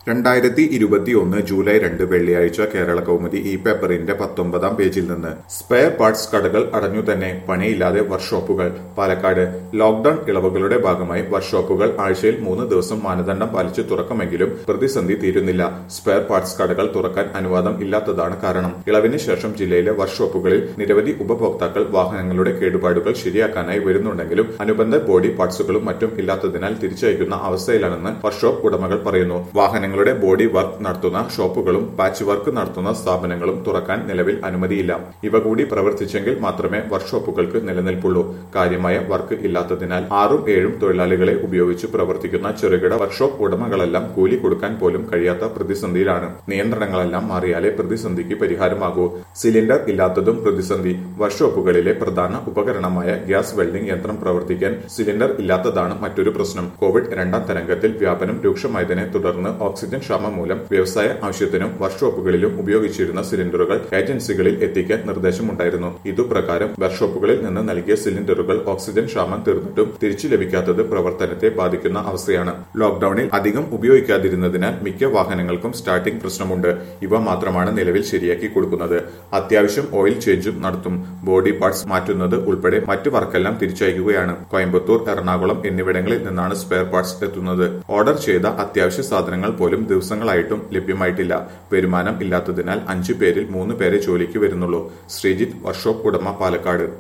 രണ്ടായിരത്തി ഇരുപത്തിയൊന്ന് ജൂലൈ രണ്ട് വെള്ളിയാഴ്ച കേരള കൗമുദി ഈ പേപ്പറിന്റെ പത്തൊമ്പതാം പേജിൽ നിന്ന് സ്പെയർ പാർട്സ് കടകൾ അടഞ്ഞു തന്നെ പണിയില്ലാതെ വർക്ക്ഷോപ്പുകൾ പാലക്കാട് ലോക്ഡൌൺ ഇളവുകളുടെ ഭാഗമായി വർക്ക്ഷോപ്പുകൾ ആഴ്ചയിൽ മൂന്ന് ദിവസം മാനദണ്ഡം പാലിച്ച് തുറക്കുമെങ്കിലും പ്രതിസന്ധി തീരുന്നില്ല സ്പെയർ പാർട്സ് കടകൾ തുറക്കാൻ അനുവാദം ഇല്ലാത്തതാണ് കാരണം ഇളവിന് ശേഷം ജില്ലയിലെ വർക്ക്ഷോപ്പുകളിൽ നിരവധി ഉപഭോക്താക്കൾ വാഹനങ്ങളുടെ കേടുപാടുകൾ ശരിയാക്കാനായി വരുന്നുണ്ടെങ്കിലും അനുബന്ധ ബോഡി പാർട്സുകളും മറ്റും ഇല്ലാത്തതിനാൽ തിരിച്ചയക്കുന്ന അവസ്ഥയിലാണെന്ന് വർക്ക്ഷോപ്പ് ഉടമകൾ പറയുന്നു വാഹനങ്ങളുടെ ബോഡി വർക്ക് നടത്തുന്ന ഷോപ്പുകളും പാച്ച് വർക്ക് നടത്തുന്ന സ്ഥാപനങ്ങളും തുറക്കാൻ നിലവിൽ അനുമതിയില്ല ഇവ കൂടി പ്രവർത്തിച്ചെങ്കിൽ മാത്രമേ വർക്ക്ഷോപ്പുകൾക്ക് നിലനിൽപ്പുള്ളൂ കാര്യമായ വർക്ക് ഇല്ലാത്തതിനാൽ ആറും ഏഴും തൊഴിലാളികളെ ഉപയോഗിച്ച് പ്രവർത്തിക്കുന്ന ചെറുകിട വർക്ക്ഷോപ്പ് ഉടമകളെല്ലാം കൂലി കൊടുക്കാൻ പോലും കഴിയാത്ത പ്രതിസന്ധിയിലാണ് നിയന്ത്രണങ്ങളെല്ലാം മാറിയാലേ പ്രതിസന്ധിക്ക് പരിഹാരമാകൂ സിലിണ്ടർ ഇല്ലാത്തതും പ്രതിസന്ധി വർക്ക്ഷോപ്പുകളിലെ പ്രധാന ഉപകരണമായ ഗ്യാസ് വെൽഡിംഗ് യന്ത്രം പ്രവർത്തിക്കാൻ സിലിണ്ടർ ഇല്ലാത്തതാണ് മറ്റൊരു പ്രശ്നം കോവിഡ് രണ്ടാം തരംഗത്തിൽ വ്യാപനം രൂക്ഷമായതിനെ തുടർന്ന് ഓക്സിജൻ ക്ഷാമം മൂലം വ്യവസായ ആവശ്യത്തിനും വർക്ക്ഷോപ്പുകളിലും ഉപയോഗിച്ചിരുന്ന സിലിണ്ടറുകൾ ഏജൻസികളിൽ എത്തിക്കാൻ നിർദ്ദേശമുണ്ടായിരുന്നു ഇതുപ്രകാരം വർക്ക്ഷോപ്പുകളിൽ നിന്ന് നൽകിയ സിലിണ്ടറുകൾ ഓക്സിജൻ ക്ഷാമം തീർന്നിട്ടും തിരിച്ചു ലഭിക്കാത്തത് പ്രവർത്തനത്തെ ബാധിക്കുന്ന അവസ്ഥയാണ് ലോക്ഡൌണിൽ അധികം ഉപയോഗിക്കാതിരുന്നതിനാൽ മിക്ക വാഹനങ്ങൾക്കും സ്റ്റാർട്ടിംഗ് പ്രശ്നമുണ്ട് ഇവ മാത്രമാണ് നിലവിൽ ശരിയാക്കി കൊടുക്കുന്നത് അത്യാവശ്യം ഓയിൽ ചേഞ്ചും നടത്തും ബോഡി പാർട്സ് മാറ്റുന്നത് ഉൾപ്പെടെ മറ്റു വർക്കെല്ലാം തിരിച്ചയക്കുകയാണ് കോയമ്പത്തൂർ എറണാകുളം എന്നിവിടങ്ങളിൽ നിന്നാണ് സ്പെയർ പാർട്സ് എത്തുന്നത് ഓർഡർ ചെയ്ത അത്യാവശ്യ സാധനങ്ങൾ പോലും ദിവസങ്ങളായിട്ടും ലഭ്യമായിട്ടില്ല വരുമാനം ഇല്ലാത്തതിനാൽ അഞ്ചു പേരിൽ മൂന്ന് പേരെ ജോലിക്ക് വരുന്നുള്ളൂ ശ്രീജിത്ത് വർക്ക്ഷോപ്പ് ഉടമ പാലക്കാട്